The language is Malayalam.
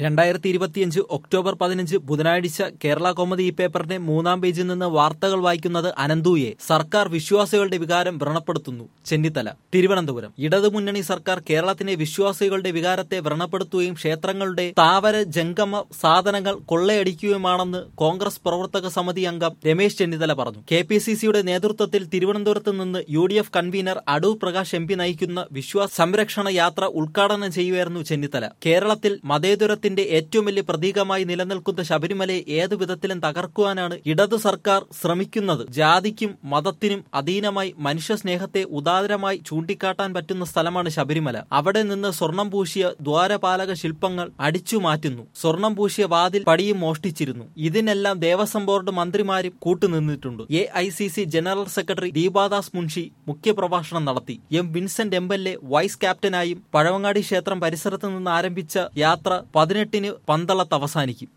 രണ്ടായിരത്തി ഇരുപത്തിയഞ്ച് ഒക്ടോബർ പതിനഞ്ച് ബുധനാഴ്ച കേരള കോമഡി ഈ പേപ്പറിന്റെ മൂന്നാം പേജിൽ നിന്ന് വാർത്തകൾ വായിക്കുന്നത് അനന്തുയെ സർക്കാർ വിശ്വാസികളുടെ വികാരം വ്രണപ്പെടുത്തുന്നു ചെന്നിത്തല തിരുവനന്തപുരം ഇടതുമുന്നണി സർക്കാർ കേരളത്തിലെ വിശ്വാസികളുടെ വികാരത്തെ വ്രണപ്പെടുത്തുകയും ക്ഷേത്രങ്ങളുടെ താവര ജംഗമ സാധനങ്ങൾ കൊള്ളയടിക്കുകയുമാണെന്ന് കോൺഗ്രസ് പ്രവർത്തക സമിതി അംഗം രമേശ് ചെന്നിത്തല പറഞ്ഞു കെ പി സി സിയുടെ നേതൃത്വത്തിൽ തിരുവനന്തപുരത്ത് നിന്ന് U D F convener Adoor Prakash M P നയിക്കുന്ന വിശ്വാസ സംരക്ഷണ യാത്ര ഉദ്ഘാടനം ചെയ്യുകയായിരുന്നു ചെന്നിത്തല കേരളത്തിൽ മതേതരത്തിന്റെ ഏറ്റവും വലിയ പ്രതീകമായി നിലനിൽക്കുന്ന ശബരിമലയെ ഏതു വിധത്തിലും തകർക്കുവാനാണ് ഇടതു സർക്കാർ ശ്രമിക്കുന്നത് ജാതിക്കും മതത്തിനും അധീനമായി മനുഷ്യ സ്നേഹത്തെ ഉദാരമായി ചൂണ്ടിക്കാട്ടാൻ പറ്റുന്ന സ്ഥലമാണ് ശബരിമല അവിടെ നിന്ന് സ്വർണം പൂശിയ ദ്വാരപാലക ശില്പങ്ങൾ അടിച്ചു മാറ്റുന്നു സ്വർണം പൂശിയ വാതിൽ പടിയും മോഷ്ടിച്ചിരുന്നു ഇതിനെല്ലാം ദേവസ്വം ബോർഡ് മന്ത്രിമാരും കൂട്ടുനിന്നിട്ടുണ്ട് A I C C general secretary Deepa Das Munshi മുഖ്യപ്രഭാഷണം നടത്തി M Vincent M L A vice ക്യാപ്റ്റനായും പഴവങ്ങാടി ക്ഷേത്രം പരിസരത്ത് നിന്ന് ആരംഭിച്ച യാത്ര പതിനെട്ടിന് പന്തളത്ത് അവസാനിക്കും